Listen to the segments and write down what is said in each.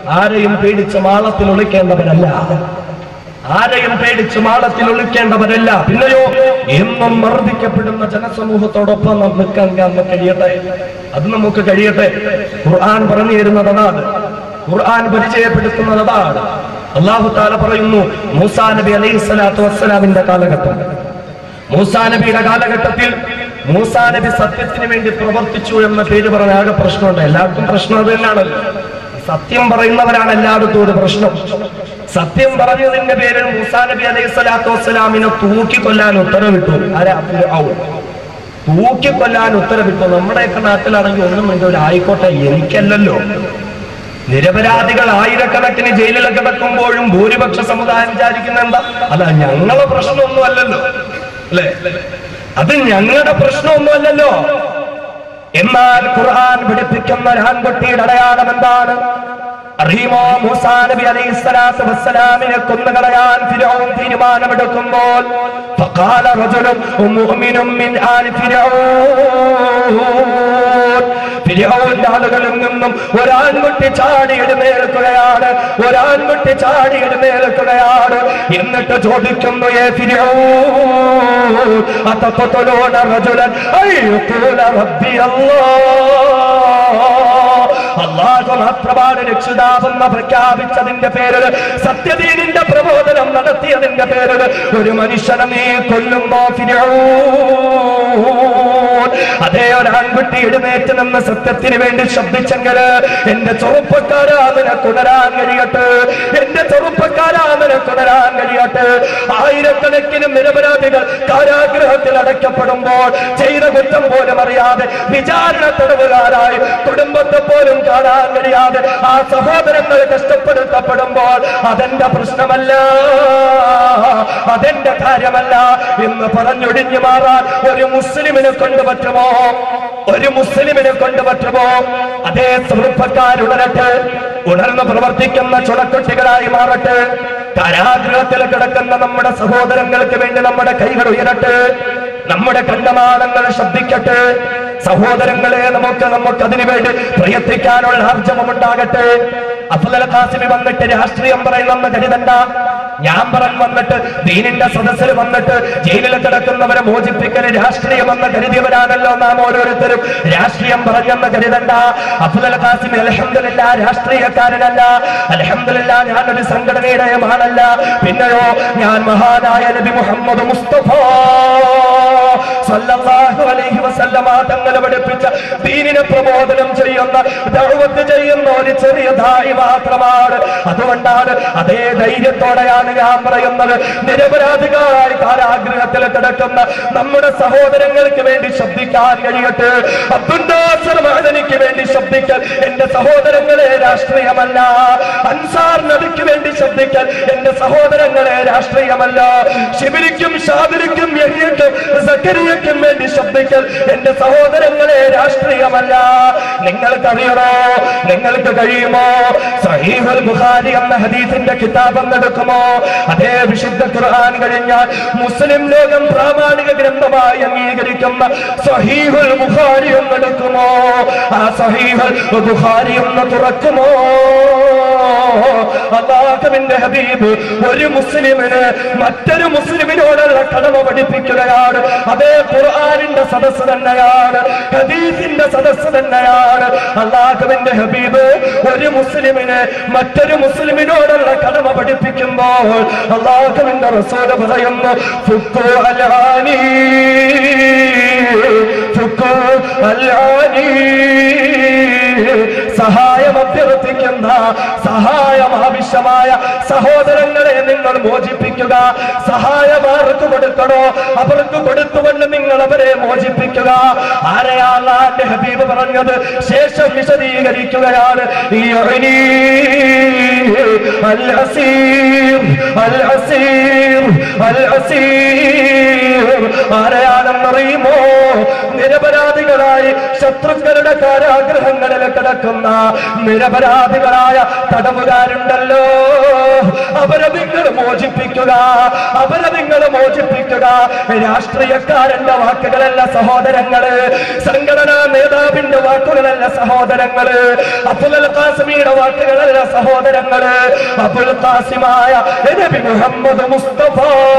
ആരെയും പേടിച്ച് മാളത്തിൽ ഒളിക്കേണ്ടവരല്ല ആരെയും പേടിച്ച് മാളത്തിൽ ഒളിക്കേണ്ടവരല്ല പിന്നെയോ എന്നും മർദ്ദിക്കപ്പെടുന്ന ജനസമൂഹത്തോടൊപ്പം നാം നിൽക്കാൻ നമുക്ക് കഴിയട്ടെ അത് നമുക്ക് കഴിയട്ടെ ഖുർആൻ പറഞ്ഞു തരുന്നത് അതാണ് ഖുർആൻ പരിചയപ്പെടുത്തുന്നത് അതാണ് അള്ളാഹു താല പറയുന്നു മൂസാ നബി അലൈഹി സ്വലാത്തു വസ്സലാമിന്റെ കാലഘട്ടം മൂസാ നബിയുടെ കാലഘട്ടത്തിൽ മൂസാ നബി സത്യത്തിന് വേണ്ടി പ്രവർത്തിച്ചു എന്ന പേര് പറഞ്ഞ ആകെ പ്രശ്നമുണ്ട് എല്ലാവർക്കും പ്രശ്നം അത് തന്നെയാണല്ലോ സത്യം പറയുന്നവരാണ് എല്ലായിടത്തും ഒരു പ്രശ്നം സത്യം പറഞ്ഞതിന്റെ പേരിൽ മൂസാ നബി അലൈഹി സ്വലാത്തു വസ്സലാമിനെ തൂക്കിക്കൊല്ലാൻ ഉത്തരവിട്ടു ആരാ ഫിർഔൻ. തൂക്കിക്കൊല്ലാൻ ഉത്തരവിട്ടു നമ്മുടെയൊക്കെ നാട്ടിലാണെങ്കിൽ ഒന്നും വേണ്ട ഒരു ആയിക്കോട്ടെ എനിക്കല്ലല്ലോ നിരപരാധികൾ ആയിരക്കണക്കിന് ജയിലിൽ കിടക്കുമ്പോഴും ഭൂരിപക്ഷ സമുദായം വിചാരിക്കുന്ന എന്താ അല്ല ഞങ്ങളെ പ്രശ്നമൊന്നും അല്ലല്ലോ അല്ലേ അത് ഞങ്ങളുടെ പ്രശ്നമൊന്നും അല്ലല്ലോ എന്നാൽ ഖുർആൻ പഠിപ്പിക്കുന്ന ഒരു ആൺകുട്ടിയുടെ അടയാളം എന്താണ് അറിയുമോ മൂസാ നബി അലൈഹി സ്വലാത്തു വസ്സലാമിനെ കൊന്നുകളയാൻ ഫിർഔൻ തീരുമാനമെടുക്കുമ്പോൾ فقال رجل مؤمن من آل فرعون ഫിർഔന്റെ ആളുകളിൽ നിന്നും ഒരാൺകുട്ടി ചാടി എഴുന്നേൽക്കുകയാണ് ഒരാൺകുട്ടി ചാടി എഴുന്നേൽക്കുകയാണ് എന്നിട്ട് ചോദിക്കുന്നു ഏ ഫിർഔൻ അത്തഖ്തുലൂന റജുലൻ അയ്യഖൂല റബ്ബി അല്ലാഹ് അള്ളാഹു മാത്രമാണ് രക്ഷിതാവെന്ന് പ്രഖ്യാപിച്ചതിന്റെ പേരിൽ സത്യദീനിന്റെ പ്രബോധനം നടത്തിയതിന്റെ പേരിൽ ഒരു മനുഷ്യനെ നീ കൊല്ലുമ്പോ ഫിർഔൻ അതേ ഒരു ആൺകുട്ടി എഴുന്നേറ്റ് നിന്ന് സത്യത്തിന് വേണ്ടി ശബ്ദിച്ചെങ്കിൽ എന്റെ ചെറുപ്പക്കാരാ നിനക്ക് ഉണരാൻ കഴിയട്ടെ എന്റെ ചെറുപ്പക്കാരാ നിനക്ക് ഉണരാൻ കഴിയട്ടെ ആയിരക്കണക്കിന് നിരപരാധികൾ കാരാഗ്രഹത്തിൽ അടയ്ക്കപ്പെടുമ്പോൾ ചെയ്ത കുറ്റം പോലും അറിയാതെ വിചാരണ തടവുകാരായി കുടുംബത്തെ പോലും കാണാൻ കഴിയാതെ ആ സഹോദരങ്ങൾ കഷ്ടപ്പെടുത്തപ്പെടുമ്പോൾ അതെന്റെ പ്രശ്നമല്ല അതെന്റെ കാര്യമല്ല എന്ന് പറഞ്ഞൊടിഞ്ഞു മാറാൻ ഒരു മുസ്ലിമിനെ കൊണ്ട് പറ്റുമോ ഒരു മുസ്ലിമിനെ കൊണ്ട് പറ്റുമോ അതേ ചെറുപ്പക്കാരുണരട്ടെ ഉണർന്ന് പ്രവർത്തിക്കുന്ന ചുണക്കുട്ടികളായി മാറട്ടെ കാരാഗ്രഹത്തിൽ കിടക്കുന്ന നമ്മുടെ സഹോദരങ്ങൾക്ക് വേണ്ടി നമ്മുടെ കൈകൾ ഉയരട്ടെ നമ്മുടെ കണ്ടമാനങ്ങൾ ശബ്ദിക്കട്ടെ സഹോദരങ്ങളെ നമുക്ക് നമുക്ക് അതിനു വേണ്ടി പ്രയത്നിക്കാനുള്ള ആർജവം ഉണ്ടാകട്ടെ അഫ്സൽ ഖാസിമി വന്നിട്ട് രാഷ്ട്രീയം പറയുന്നെന്ന് കരുതണ്ട ഞാൻ പറഞ്ഞു വന്നിട്ട് ദീനിന്റെ സദസ്സിൽ വന്നിട്ട് ജയിലിൽ കിടക്കുന്നവരെ മോചിപ്പിക്കൽ രാഷ്ട്രീയമെന്ന് കരുതിയവരാണല്ലോ നാം ഓരോരുത്തരും രാഷ്ട്രീയം പറഞ്ഞെന്ന് കരുതണ്ട അഫ്സൽ ഖാസിമി അലഹമില്ല രാഷ്ട്രീയക്കാരനല്ല അലഹമില്ല ഞാനൊരു സംഘടനയുടെ ആളല്ല പിന്നെയോ ഞാൻ മഹാനായ നബി മുഹമ്മദ് മുസ്തഫ സല്ലല്ലാഹു അലൈഹി വസല്ലമ തങ്ങളെ പഠിപ്പിച്ച ദീനിനെ പ്രബോധനം ചെയ്യുന്ന ദഅവത്ത് ചെയ്യുന്ന ഒരു ചെറിയ ദായി മാത്രമാണ് അതുകൊണ്ടാണ് അതേ ധൈര്യത്തോടെയാണ് ഞാൻ പറയുന്നത് നിരപരാധികളായി കാരാഗ്രഹത്തിൽ കിടക്കുന്ന നമ്മുടെ സഹോദരങ്ങൾക്ക് വേണ്ടി ശബ്ദിക്കാൻ കഴിയട്ടെ അബ്ദുല്ലാസർ മഹദനിക്ക് വേണ്ടി ശബ്ദിക്കൽ എന്റെ സഹോദരങ്ങളെ രാഷ്ട്രീയമല്ല അൻസാർ നബിക്ക് വേണ്ടി ശബ്ദിക്കൽ എന്റെ സഹോദരങ്ങളെ രാഷ്ട്രീയമല്ല ശിബിരിക്കും ഷാബിരിക്കും യഹ്യക്കും സക്കരിയക്കും വേണ്ടി ശബ്ദിക്കൽ എന്റെ സഹോദരങ്ങളെ രാഷ്ട്രീയമല്ല നിങ്ങൾക്കറിയണോ നിങ്ങൾക്ക് കഴിയുമോ സഹീഹുൽ ബുഖാരി എന്ന ഹദീസിന്റെ കിതാബ് എന്നെടുക്കുമോ അതേ വിശുദ്ധ ഖുർആൻ കഴിഞ്ഞാൽ മുസ്ലിം ലോകം പ്രാമാണിക ഗ്രന്ഥമായി അംഗീകരിക്കുന്ന സഹീഹുൽ ബുഖാരി എന്നെടുക്കുമോ ആ സഹീഹുൽ ബുഖാരി ഒന്ന് തുറക്കുമോ അള്ളാഹുവിന്റെ ഹബീബ് ഒരു മുസ്ലിമിന് മറ്റൊരു മുസ്ലിമിനോടുള്ള കടമ പഠിപ്പിക്കുകയാണ് അതേ ഖുർആനിന്റെ സദസ്സ് തന്നെയാണ് ഹദീസിന്റെ സദസ്സ് തന്നെയാണ് അള്ളാഹുവിന്റെ ഹബീബ് ഒരു മുസ്ലിമിന് മറ്റൊരു മുസ്ലിമിനോടുള്ള കടമ പഠിപ്പിക്കുമ്പോൾ അള്ളാഹുവിന്റെ റസൂല് പറയുന്നു ഫുക്കു അലാനി ഫുക്കു അലാനി സഹായം അഭ്യർത്ഥിക്കുന്ന സഹായം ആവശ്യമായ സഹോദരങ്ങളെ നിങ്ങൾ മോചിപ്പിക്കുക സഹായം ആർക്ക് കൊടുക്കണോ അവർക്ക് കൊടുത്തുകൊണ്ട് നിങ്ങൾ അവരെ മോചിപ്പിക്കുക ആരെയാളാന്റെ ഹബീബ് പറഞ്ഞത് ശേഷം വിശദീകരിക്കുകയാണ് ഈ ഒഴിനി al Aseer al Aseer al Aseer ആരെയാണെന്നറിയുമോ നിരപരാധികളായി ശത്രുക്കളുടെ കാരാഗ്രഹങ്ങളിൽ കിടക്കുന്ന നിരപരാധികളായ തടവുകാരുണ്ടല്ലോ അവരെ നിങ്ങൾ മോചിപ്പിക്കുക അവരെ നിങ്ങൾ മോചിപ്പിക്കുക രാഷ്ട്രീയക്കാരന്റെ വാക്കുകളല്ല സഹോദരങ്ങള് സംഘടനാ നേതാവിന്റെ വാക്കുകളല്ല സഹോദരങ്ങള് അബ്ദുൽ ഖാസിമിയുടെ വാക്കുകളല്ല സഹോദരങ്ങള് അബുൽ ഖാസിമായ നബി മുഹമ്മദ് മുസ്തഫ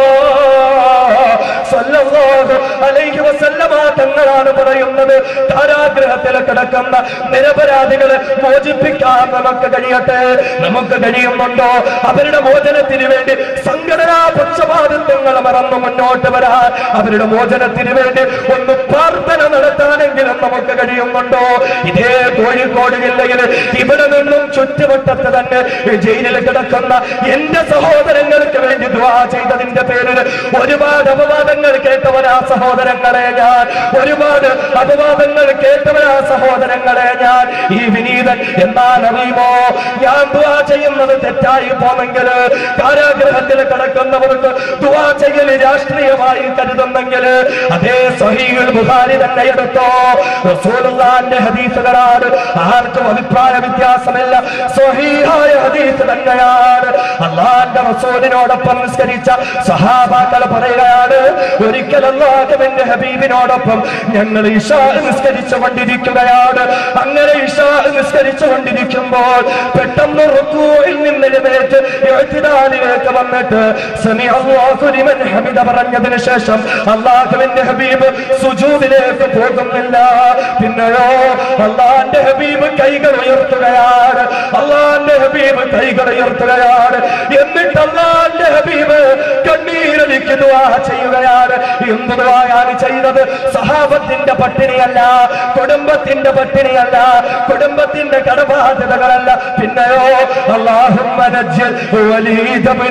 സല്ലല്ലാഹു അലൈഹി വസല്ലമ തങ്ങളാണ് പറയുന്നത് കാരാഗ്രഹത്തിൽ കിടക്കുന്ന നിരപരാധികളെ മോചിപ്പിക്കാൻ നമുക്ക് കഴിയട്ടെ നമുക്ക് കഴിയുന്നുണ്ടോ അവരുടെ മോചനത്തിന് വേണ്ടി സംഘടനാ പക്ഷപാതിത്വങ്ങൾ മറന്നു മുന്നോട്ട് വരാൻ അവരുടെ മോചനത്തിന് വേണ്ടി ഒന്ന് പ്രാർത്ഥന നടത്താനെങ്കിലും നമുക്ക് കഴിയുന്നുണ്ടോ ഇതേ കോഴിക്കോട് ജില്ലയിൽ ഇവിടെ നിന്നും ചുറ്റുവട്ടത്ത് തന്നെ ജയിലിൽ കിടക്കുന്ന എന്റെ സഹോദരങ്ങൾക്ക് വേണ്ടി ദ്വാ ചെയ്തതിന്റെ പേരിൽ ഒരുപാട് അപവാദങ്ങൾ കേട്ടവരാ സഹോദരങ്ങളെ ഞാൻ ഒരുപാട് അപവാദങ്ങൾ കേട്ടവരാ സഹോദരങ്ങളെ ഞാൻ ഈ വിനീതൻ എന്നാൽ അറിയുമോ ഞാൻ ദ്വാ ചെയ്യുന്നത് തെറ്റായി പോന്നെങ്കിൽ കാരാഗ്രഹത്തിൽ കിടക്കുന്നവർക്ക് ദ്വാ ചെയ്യൽ രാഷ്ട്രീയമായി കരുതുന്നെങ്കിൽ അതേ സഹീൽ ബുഹാരി തന്നെ എടുത്തോ റസൂലുള്ളാന്റെ ഹദീസുകളാണ് ആർക്കും അഭിപ്രായ വ്യത്യാസമില്ല സ്വഹീഹായ ഹദീസ് തന്നെയാണ് അള്ളാന്റെ റസൂലിനോടൊപ്പം നിസ്കരിച്ച സഹാബാക്കൾ പറയുകയാണ് ഒരിക്കൽ അള്ളാഹുവിന്റെ ഹബീബിനോടൊപ്പം ഞങ്ങൾ ഇഷാ നിസ്കരിച്ചു കൊണ്ടിരിക്കുകയാണ് അങ്ങനെ ഇഷാ നിസ്കരിച്ചു കൊണ്ടിരിക്കുമ്പോൾ പെട്ടെന്ന് റുക്കൂയിൽ നിന്ന് എഴുന്നേറ്റ് എഴുത്തിനാലിലേക്ക് വന്നിട്ട് സമി അള്ളാഹു ലിമൻ ഹമിദ പറഞ്ഞതിന് ശേഷം അള്ളാഹുവിന്റെ ഹബീബ് സുജൂദിലേക്ക് പോകുന്നില്ല പിന്നെയോ അള്ളാന്റെ ഹബീബ് കൈകൾ ഉയർത്തുകയാണ് അള്ളാന്റെ ഹബീബ് കൈകൾ ഉയർത്തുകയാണ് എന്നിട്ട് അള്ളാന്റെ ഹബീബ് കണ്ണീരലിക്ക് ദുആ ചെയ്യുകയാണ് എന്ത് ദുആയാണ് ചെയ്തത് സഹാബത്തിന്റെ പട്ടിണിയല്ല കുടുംബത്തിന്റെ പട്ടിണിയല്ല കുടുംബത്തിന്റെ കടബാധ്യതകളല്ല പിന്നെയോ അള്ളാഹുമ്മ നജ്ജിൽ വലീദ ബിന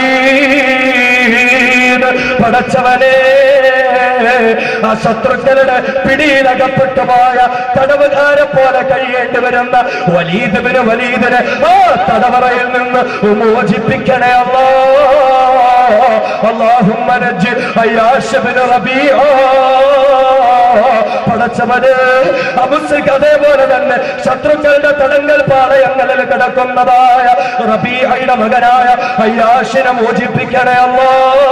വലീദ് പടച്ചവനേ ആ ശത്രുക്കളുടെ പിടിയിലകപ്പെട്ടു പോയ തടവുകാരെ പോലെ കഴിയേണ്ടി വരുന്ന വലീദിന് വലീദിനെ ആ തടവറയിൽ നിന്ന് മോചിപ്പിക്കണേ അല്ലോ اللهم نج عياش بن ربيع പടച്ചവന് അബുസക്ക് അതേപോലെ തന്നെ ശത്രുക്കളുടെ തടങ്കൽ പാളയങ്ങളിൽ കിടക്കുന്നതായ റബീഹയുടെ മകനായ അയ്യാഷിനെ മോചിപ്പിക്കണേ അല്ലോ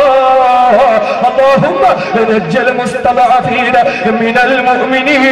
اللهم نج المستضعفين من المؤمنين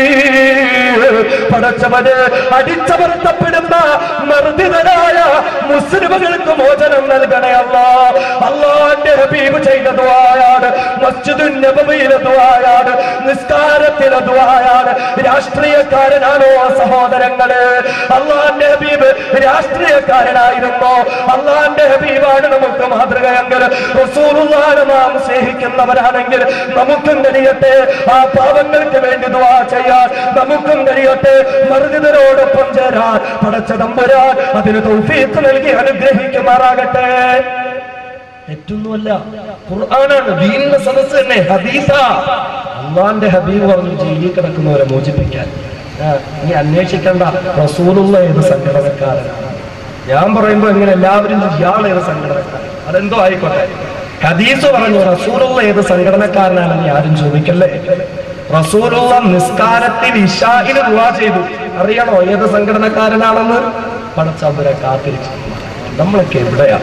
പടച്ചവന് അടിച്ചമർത്തപ്പെടുന്ന മർദ്ദിതരായ മുസ്ലിമുകൾക്ക് മോചനം നൽകണേ അല്ലാ അള്ളാന്റെ ഹബീബ് ചെയ്ത ദുആയാണ് മസ്ജിദ് നബവിയിലെ ദുആയാണ് നിസ്കാരത്തിലെ ദുആയാണ് രാഷ്ട്രീയക്കാരനാണോ സഹോദരങ്ങള് അള്ളാന്റെ ഹബീബ് രാഷ്ട്രീയക്കാരനായിരുന്നോ അള്ളാന്റെ ഹബീബാണ് നമുക്ക് മാതൃകയെങ്കിൽ റസൂലുള്ളാഹിനെ നാം സ്നേഹിക്കുന്നവരാണെങ്കിൽ നമുക്കും കഴിയട്ടെ ആ പാവങ്ങൾക്ക് വേണ്ടി ദുആ ചെയ്യാൻ നമുക്കും കഴിയട്ടെ മർദ്ദിതരോടൊപ്പം ചേരാൻ പടച്ച തമ്പുരാൻ അതിന് തൗഫീഖ് നൽകി അനുഗ്രഹിക്കുമാറാകട്ടെ തെറ്റൊന്നുമല്ല ഖുർആനാണ് ദീനിന്റെ സദസ് തന്നെ ഹദീസ അള്ളാന്റെ ഹബീബ് പറഞ്ഞു ജയിലിൽ കിടക്കുന്നവരെ മോചിപ്പിക്കാൻ ആ, ഇനി അന്വേഷിക്കേണ്ട റസൂലുള്ള ഏത് സംഘടനക്കാരനാണ് ഞാൻ പറയുമ്പോ എങ്ങനെ എല്ലാവരും ഇയാൾ ഏത് സംഘടനക്കാരൻ അതെന്തോ ആയിക്കോട്ടെ ഹദീസ് പറഞ്ഞു റസൂലുള്ള ഏത് സംഘടനക്കാരനാണെന്ന് ആരും ചോദിക്കല്ലേ റസൂലുള്ള നിസ്കാരത്തിൽ ഇഷാഹിന് ദുവാ ചെയ്തു അറിയണോ ഏത് സംഘടനക്കാരനാണെന്ന് പടച്ചവരെ കാത്തിരിച്ചു നമ്മളൊക്കെ എവിടെയാ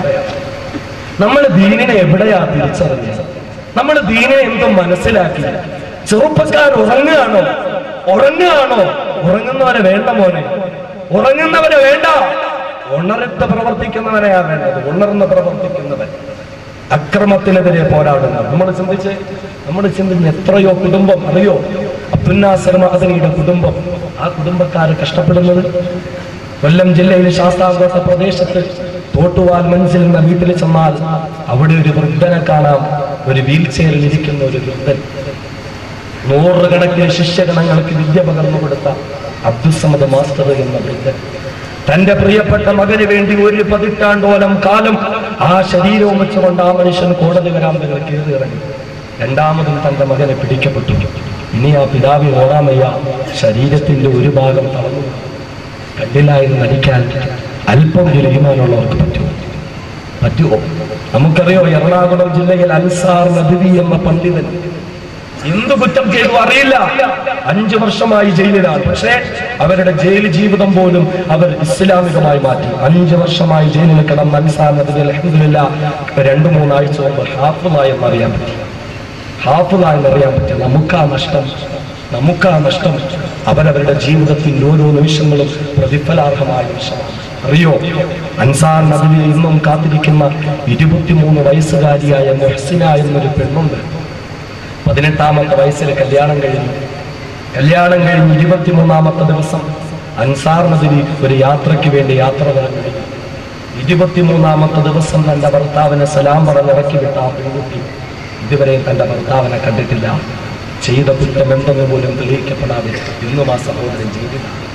നമ്മൾ ദീനിനെ എവിടെയാ തിരിച്ചറിഞ്ഞത് നമ്മൾ ദീനിനെ എന്തും മനസ്സിലാക്കി ചെറുപ്പക്കാർ ഉറങ്ങുകയാണോ ഉറങ്ങുകയാണോ ഉറങ്ങുന്നവരെ വേണ്ട മോനെ ഉറങ്ങുന്നവരെ വേണ്ട ഉണർത്ത് പ്രവർത്തിക്കുന്നവനെയാ വേണ്ടത് ഉണർന്ന് പ്രവർത്തിക്കുന്നവൻ അക്രമത്തിനെതിരെ പോരാടുന്നത് നമ്മൾ ചിന്തിച്ച് നമ്മൾ ചിന്തിച്ച് എത്രയോ കുടുംബം അറിയോ അബ്ദുന്നാസർ മഹദനിയുടെ കുടുംബം ആ കുടുംബക്കാര് കഷ്ടപ്പെടുന്നത് കൊല്ലം ജില്ലയിൽ ശാസ്താംകോട്ട പ്രദേശത്ത് തോട്ടുവാൽ മനസ്സിൽ എന്ന വീട്ടിൽ ചെന്നാൽ അവിടെ ഒരു വൃദ്ധനെ കാണാം ഒരു വീൽ ചെയറിൽ ഇരിക്കുന്ന ഒരു വൃദ്ധൻ നൂറുകണക്കിന് ശിഷ്യഗണങ്ങൾക്ക് വിദ്യ പകർന്നു കൊടുത്ത അബ്ദുസമദ് മാസ്റ്റർ എന്ന വൃദ്ധൻ തന്റെ പ്രിയപ്പെട്ട മകന് വേണ്ടി ഒരു പതിറ്റാണ്ടോളം കാലം ആ ശരീരവും വെച്ചുകൊണ്ട് ആ മനുഷ്യൻ കോടതി വരാന്തകൾ കയറി ഇറങ്ങി രണ്ടാമതും തന്റെ മകനെ പിടിക്കപ്പെട്ടു ഇനി ആ പിതാവിന് ഓടാമയ്യ ശരീരത്തിന്റെ ഒരു ഭാഗം തളർന്നു കണ്ടില്ല എന്ന് നടിക്കാൻ അല്പം ഒരു ഈമാനുള്ളവർക്ക് പറ്റുമോ പറ്റുമോ നമുക്കറിയോ എറണാകുളം ജില്ലയിൽ അൻസാർ നബിവി എന്ന പണ്ഡിതൻ എന്ത് കുറ്റം ചെയ്തു അറിയില്ല അഞ്ചു വർഷമായി ജയിലിലാണ് പക്ഷേ അവരുടെ ജയിൽ ജീവിതം പോലും അവർ ഇസ്ലാമികമായി മാറ്റി അഞ്ചു വർഷമായി ജയിലിൽ കിടന്ന അൻസാർ നബി അലഹമില്ല രണ്ടു മൂന്നാഴ്ച മുമ്പ് ഹാഫുമായി എന്നറിയാൻ പറ്റി ഹാഫുമായി എന്നറിയാൻ പറ്റി നമുക്കാ നഷ്ടം നമുക്കാ നഷ്ടം അവരവരുടെ ജീവിതത്തിൽ ഓരോ നിമിഷങ്ങളും പ്രതിഫലാർഹമായ നിമിഷമാണ് അറിയോ അൻസാർ നദിയിൽ ഇന്നും കാത്തിരിക്കുന്ന ഇരുപത്തിമൂന്ന് വയസ്സുകാരിയായ മൊഹസിന എന്നൊരു പെണ്ണുണ്ട് പതിനെട്ടാമത്തെ വയസ്സിൽ കല്യാണം കഴിഞ്ഞു കല്യാണം കഴിഞ്ഞ് ഇരുപത്തിമൂന്നാമത്തെ ദിവസം അൻസാർ നദിരി ഒരു യാത്രയ്ക്ക് വേണ്ടി യാത്ര പറഞ്ഞു ഇരുപത്തിമൂന്നാമത്തെ ദിവസം തന്റെ ഭർത്താവിനെ സലാം പറഞ്ഞിറക്കി വിട്ട ആ പെൺകുട്ടി ഇതുവരെ തന്റെ ഭർത്താവിനെ കണ്ടിട്ടില്ല ചെയ്ത കുറ്റം എന്തെന്ന് പോലും തെളിയിക്കപ്പെടാതെ ഇന്നും ആ സഹോദരൻ ചെയ്തില്ല